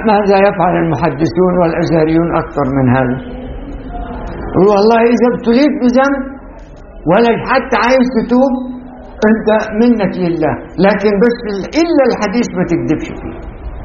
ماذا يفعل المحدثون والأزهريون أكثر من هذا والله إذا ابتليت بذنب ولا حتى عايز تتوب أنت منك لله لكن بس إلا الحديث ما تكذبش فيه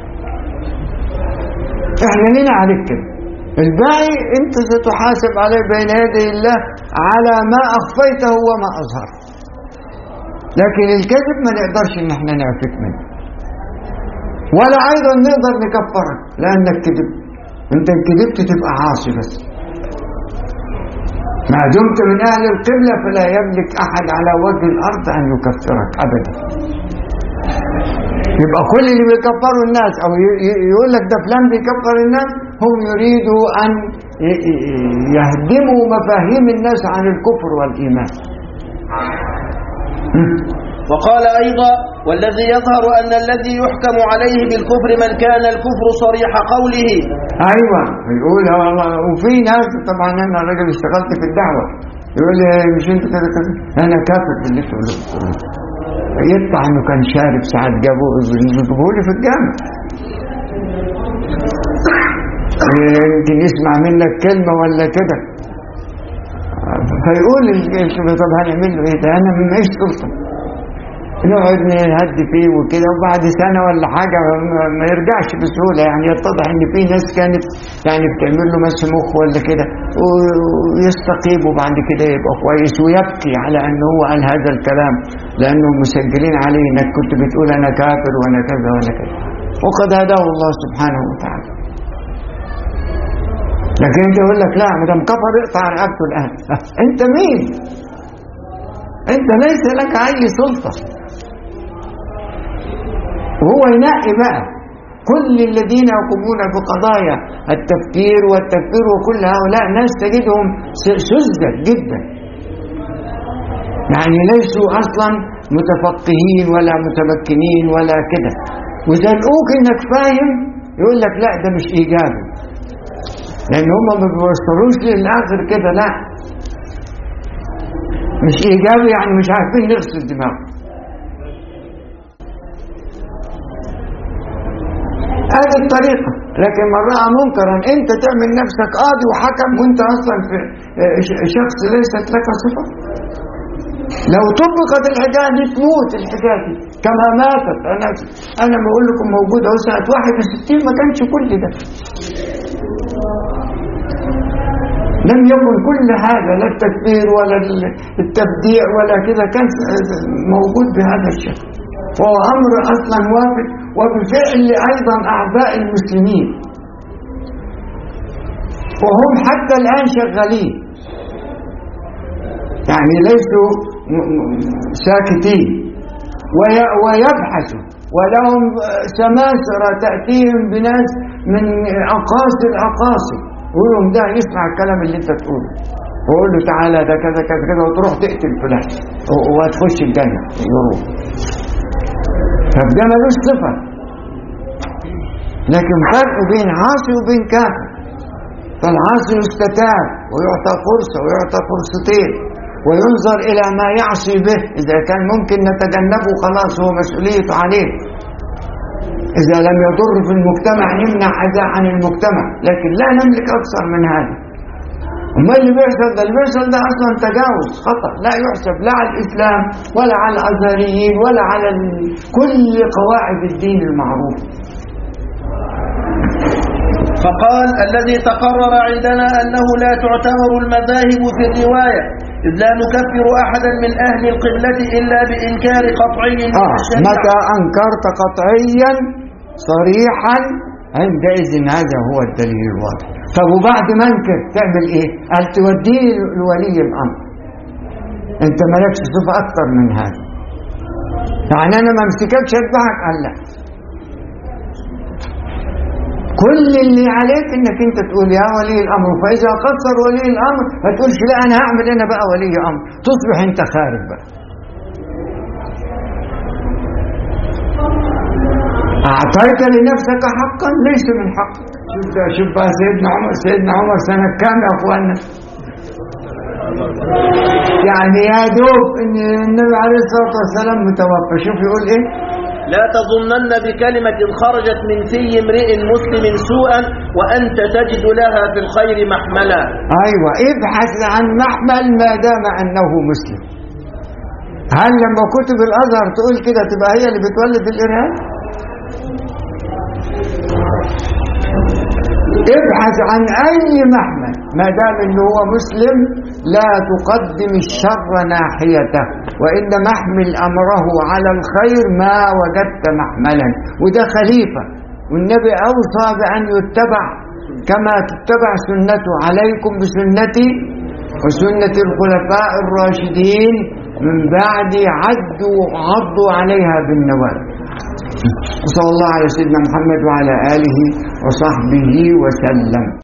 احنا لنا عليك كده الباقي انت ستحاسب عليه بين يدي الله على ما اخفيته وما اظهرت لكن الكذب ما نقدرش ان احنا نعفك منه ولا ايضا نقدر نكفرك لانك كذبت انت كذبت تبقى عاصي بس ما دمت من اهل القبله فلا يملك احد على وجه الارض ان يكفرك ابدا يبقى كل اللي بيكفروا الناس او يقول لك ده فلان بيكفر الناس هم يريدوا ان يهدموا مفاهيم الناس عن الكفر والايمان وقال أيضا والذي يظهر أن الذي يحكم عليه بالكفر من كان الكفر صريح قوله ايوه يقول والله وفي ناس طبعا انا راجل اشتغلت في الدعوه يقول لي مش انت كده كده انا كافر باللي تقوله يطلع انه كان شارب ساعات جابوه جابوه لي في الجامع يمكن يسمع منك كلمه ولا كده فيقول ال- طب هنعمل له ايه ده انا مش سلطه نقعد نهدي فيه وكده وبعد سنة ولا حاجة ما- ما يرجعش بسهولة يعني يتضح ان في ناس كانت يعني بتعمل له مس مخ ولا كده ويستقيم وبعد كده يبقى كويس ويبكي على انه هو قال هذا الكلام لانهم مسجلين عليه انك كنت بتقول انا كافر وانا كذا وانا كذا وقد هداه الله سبحانه وتعالى لكن انت يقول لك لا ما دام كفر اقطع رقبته الان انت مين؟ انت ليس لك اي سلطه وهو ينقي بقى كل الذين يقومون بقضايا التفكير والتكفير وكل هؤلاء ناس تجدهم س- سذج جدا يعني ليسوا اصلا متفقهين ولا متمكنين ولا كده وزنقوك انك فاهم يقول لك لا ده مش ايجابي لان هم ما بيوصلوش للاخر كده لا مش ايجابي يعني مش عارفين نغسل دماغ هذه الطريقة لكن من رأى منكرا انت تعمل نفسك قاضي وحكم وانت اصلا في ش- شخص ليست لك صفة لو طبقت الحكاية دي تموت الحكاية دي كما ماتت انا انا بقول لكم موجود اهو سنة 61 ما كانش كل ده لم يكن كل هذا لا التكبير ولا التبديع ولا كذا كان موجود بهذا الشكل وهو أمر أصلا وافد وبفعل أيضا أعداء المسلمين وهم حتى الآن شغالين يعني ليسوا م- م- ساكتين وي- ويبحثوا ولهم سماسرة تأتيهم بناس من أقاصي الأقاصي يقول لهم ده يسمع الكلام اللي انت تقوله وقول له تعالى ده كذا كذا كذا وتروح تقتل فلان و- وهتخش الجنة يروح طب ده ملوش صفة لكن فرق بين عاصي وبين كافر فالعاصي يستتاب ويعطى فرصة ويعطى فرصتين وينظر إلى ما يعصي به إذا كان ممكن نتجنبه خلاص هو مسؤوليته عليه إذا لم يضر في المجتمع نمنع أذى عن المجتمع لكن لا نملك أكثر من هذا وما اللي بيحصل ده اللي بيحصل ده أصلا تجاوز خطأ لا يحسب لا على الإسلام ولا على الأزهريين ولا على ال- كل قواعد الدين المعروفة فقال الذي تقرر عندنا أنه لا تعتبر المذاهب في الرواية إذ لا نكفر أحدا من أهل القبلة إلا بإنكار قطعي من آه الشريعة متى أنكرت قطعيا صريحا عندئذ هذا هو الدليل الواضح طب وبعد ما انكر تعمل ايه قال توديه لولي الامر انت مالكش صفه اكتر من هذا يعني انا ما امسككش اذبحك قال لا كل اللي عليك انك انت تقول يا ولي الامر فاذا قصر ولي الامر ما تقولش لا انا هعمل انا بقى ولي امر تصبح انت خارج بقى أعطيت لنفسك حقا ليس من حقك شوف شوف بقى سيدنا عمر سيدنا عمر سنة كام يا أخوانا يعني يا دوب إن النبي عليه الصلاة والسلام متوفى شوف يقول إيه لا تظنن بكلمة خرجت من في امرئ مسلم سوءا وأنت تجد لها في الخير محملا أيوة ابحث عن محمل ما دام أنه مسلم هل لما كتب الأزهر تقول كده تبقى هي اللي بتولد الإرهاب ابحث عن أي محمل ما دام أنه هو مسلم لا تقدم الشر ناحيته وإنما احمل أمره على الخير ما وجدت محملا وده خليفة والنبي أوصى بأن يتبع كما تتبع سنته عليكم بسنتي وسنة الخلفاء الراشدين من بعد عدوا عضوا عليها بالنواجذ صلى الله على سيدنا محمد وعلى آله وصحبه وسلم